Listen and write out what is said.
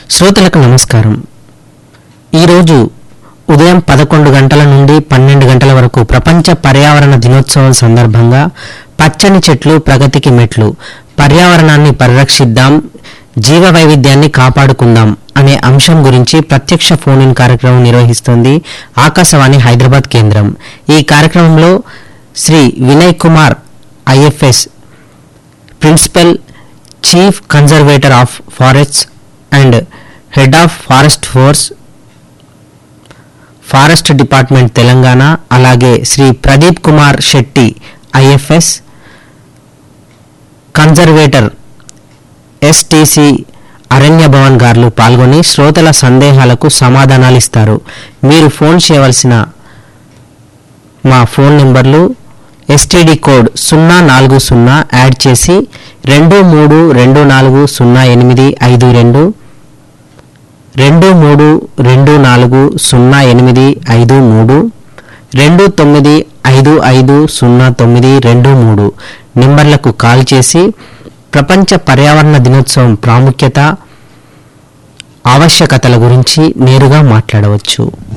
శ్రోతలకు నమస్కారం ఈరోజు ఉదయం పదకొండు గంటల నుండి పన్నెండు గంటల వరకు ప్రపంచ పర్యావరణ దినోత్సవం సందర్భంగా పచ్చని చెట్లు ప్రగతికి మెట్లు పర్యావరణాన్ని పరిరక్షిద్దాం జీవ వైవిధ్యాన్ని కాపాడుకుందాం అనే అంశం గురించి ప్రత్యక్ష ఫోన్ ఇన్ కార్యక్రమం నిర్వహిస్తోంది ఆకాశవాణి హైదరాబాద్ కేంద్రం ఈ కార్యక్రమంలో Shri Vinay Kumar IFS principal chief conservator of forests and head of forest force forest department Telangana అలాగే Shri Pradeep Kumar Shetty IFS conservator STC Aranya Bhavan గారు పాల్గొని శ్రోతల సందేహాలకు సమాధానాలు ఇస్తారు మీరు ఫోన్ చేయవలసిన మా ఫోన్ నెంబర్లు ఎస్టీడీ కోడ్ సున్నా నాలుగు సున్నా యాడ్ చేసి రెండు మూడు రెండు నాలుగు సున్నా ఎనిమిది ఐదు రెండు రెండు మూడు రెండు నాలుగు సున్నా ఎనిమిది ఐదు మూడు రెండు తొమ్మిది ఐదు ఐదు సున్నా తొమ్మిది రెండు మూడు నెంబర్లకు కాల్ చేసి ప్రపంచ పర్యావరణ దినోత్సవం ప్రాముఖ్యత ఆవశ్యకతల గురించి నేరుగా మాట్లాడవచ్చు